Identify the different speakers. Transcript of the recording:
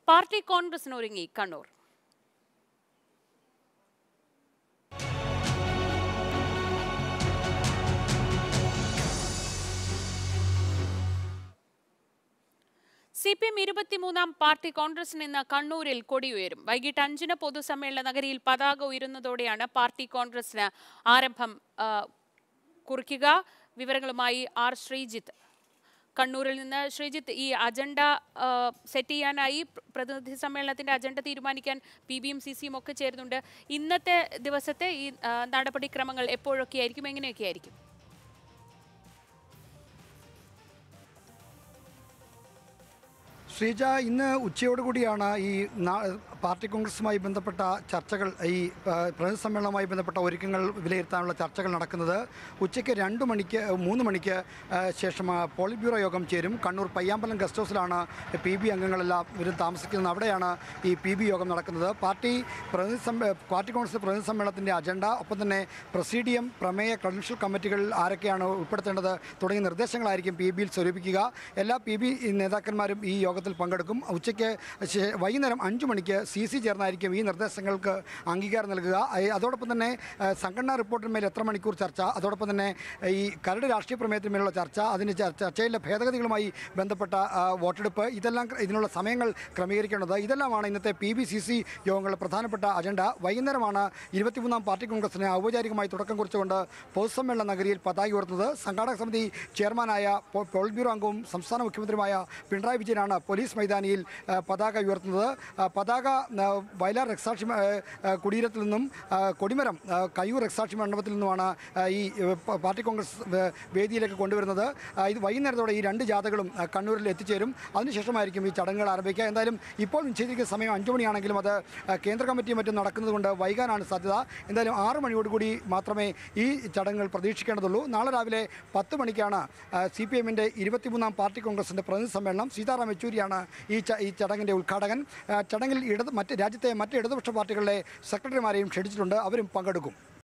Speaker 1: party കോൺഗ്രസിനൊരുങ്ങി Kannur C P M ഇരുപത്തിമൂന്നാം party കോൺഗ്രസിന് ഇന്ന് കണ്ണൂരിൽ കൊടിയുയരും വൈകിട്ട് അഞ്ചിന് പൊതുസമ്മേളന നഗരിയിൽ പതാക ഉയരുന്നതോടെയാണ് പാർട്ടി കോൺഗ്രസിന് ആരംഭം ആ, കുറിക്കുക വിവരങ്ങളുമായി ആർ ശ്രീജിത്ത് കണ്ണൂരിൽ നിന്ന് ശ്രീജിത്ത് ഈ അജണ്ട ആ, സെറ്റ് ചെയ്യാനായി പ്ര- പ്രതിനിധി സമ്മേളനത്തിന്റെ അജണ്ട തീരുമാനിക്കാൻ പി ബിയും സി സിയും ഒക്കെ ചേരുന്നുണ്ട് ഇന്നത്തെ ദിവസത്തെ ഈ ആ, നടപടിക്രമങ്ങൾ എപ്പോഴൊക്കെ ആയിരിക്കും എങ്ങനെയൊക്കെ ആയിരിക്കും
Speaker 2: ശ്രീജ ഇന്ന് ഉച്ചയോടുകൂടിയാണ് ഈ നാ- പാർട്ടി കോൺഗ്രസുമായി ബന്ധപ്പെട്ട ചർച്ചകൾ ഈ ആ, പ്രതിനിധി സമ്മേളനവുമായി ബന്ധപ്പെട്ട ഒരുക്കങ്ങൾ വിലയിരുത്താനുള്ള ചർച്ചകൾ നടക്കുന്നത് ഉച്ചയ്ക്ക് രണ്ട് മണിക്ക് മൂന്ന് മണിക്ക് ആ, ശേഷം ആ, പോളിറ്റ് ബ്യൂറോ യോഗം ചേരും കണ്ണൂർ പയ്യാമ്പലം ഗസ്റ്റ് ഹൗസിലാണ് പി ബി അംഗങ്ങളെല്ലാം ഇവരും താമസിക്കുന്നത് അവിടെയാണ് ഈ പി ബി യോഗം നടക്കുന്നത് പാർട്ടി പ്രതിനിധി സമ്മേ പാർട്ടി കോൺഗ്രസ് പ്രതിനിധി സമ്മേളനത്തിൻ്റെ അജണ്ട ഒപ്പം തന്നെ പ്രസീഡിയം പ്രമേയ ക്രെഡൻഷ്യൽ കമ്മിറ്റികളിൽ ആരൊക്കെയാണ് ഉൾപ്പെടുത്തേണ്ടത് തുടങ്ങിയ നിർദ്ദേശങ്ങളായിരിക്കും പി ബിയിൽ സ്വരൂപിക്കുക എല്ലാ പി ബി നേതാക്കന്മാരും ഈ യോഗത്തിൽ പങ്കെടുക്കും ഉച്ചയ്ക്ക് ശേ- വൈകുന്നേരം അഞ്ച് മണിക്ക് സി സി ചേർന്നായിരിക്കും ഈ നിർദ്ദേശങ്ങൾക്ക് അംഗീകാരം നൽകുക അയ് അതോടൊപ്പം തന്നെ ഏഹ്, സംഘടനാ റിപ്പോർട്ടിന്മേൽ എത്ര മണിക്കൂർ ചർച്ച അതോടൊപ്പം തന്നെ ഈ കരട് രാഷ്ട്രീയ പ്രമേയത്തിന്മേലുള്ള ചർച്ച അതിന് ചർ- ചർച്ചയിലെ ഭേദഗതികളുമായി ബന്ധപ്പെട്ട ആ, വോട്ടെടുപ്പ് ഇതെല്ലാം ക്ര- ഇതിനുള്ള സമയങ്ങൾ ക്രമീകരിക്കേണ്ടത് ഇതെല്ലാമാണ് ഇന്നത്തെ പി ബി സി സി യോഗങ്ങളുടെ പ്രധാനപ്പെട്ട അജണ്ട വൈകുന്നേരമാണ് ഇരുപത്തിമൂന്നാം പാർട്ടി കോൺഗ്രസിന് ഔപചാരികമായി തുടക്കം കുറിച്ചുകൊണ്ട് പൊതുസമ്മേളന നഗരിയിൽ പതാക ഉയർത്തുന്നത് സംഘാടക സമിതി ചെയർമാനായ പോ- പോളിറ്റ് ബ്യൂറോ അംഗവും സംസ്ഥാന മുഖ്യമന്ത്രിയുമായ പിണറായി വിജയനാണ് പോലീസ് മൈതാനിയിൽ ആ, പതാക ഉയർത്തുന്നത് ആ, പതാക ആ, വയലാർ രക്സാക്ഷി ആ, ആ, കുടീരത്തിൽ നിന്നും ആ, കൊടിമരം ആ, കയ്യൂർ രക്സാക്ഷി മണ്ഡപത്തിൽ നിന്നുമാണ് ആ, ഈ ആ, പ- പാർട്ടി കോൺഗ്രസ് ആ, വേദിയിലേക്ക് കൊണ്ടുവരുന്നത് ആ, ഇത് വൈകുന്നേരത്തോടെ ഈ രണ്ട് ജാഥകളും ആ, കണ്ണൂരിൽ എത്തിച്ചേരും അതിനുശേഷമായിരിക്കും ഈ ചടങ്ങുകൾ ആരംഭിക്കുക എന്തായാലും ഇപ്പോൾ നിശ്ചയിച്ചിരിക്കുന്ന സമയം അഞ്ചു മണിയാണെങ്കിലും അത് ആ, കേന്ദ്ര കമ്മിറ്റിയും മറ്റും നടക്കുന്നതുകൊണ്ട് വൈകാനാണ് സാധ്യത എന്തായാലും ആറ് മണിയോടുകൂടി മാത്രമേ ഈ ചടങ്ങുകൾ പ്രതീക്ഷിക്കേണ്ടതുള്ളൂ നാളെ രാവിലെ പത്ത് മണിക്കാണ് സി പി എമ്മിൻ്റെ ഇരുപത്തിമൂന്നാം പാർട്ടി കോൺഗ്രസിൻ്റെ പ്രതിനിധി സമ്മേളനം സീതാറാം യെച്ചൂരിയാണ് ഈ ച- ഈ ചടങ്ങിൻ്റെ ഉദ്ഘാടകൻ ആ, ചടങ്ങിൽ ഇടത് മറ്റ് രാജ്യത്തെ മറ്റ് ഇടതുപക്ഷ പാർട്ടികളിലെ സെക്രട്ടറിമാരെയും ക്ഷണിച്ചിട്ടുണ്ട് അവരും പങ്കെടുക്കും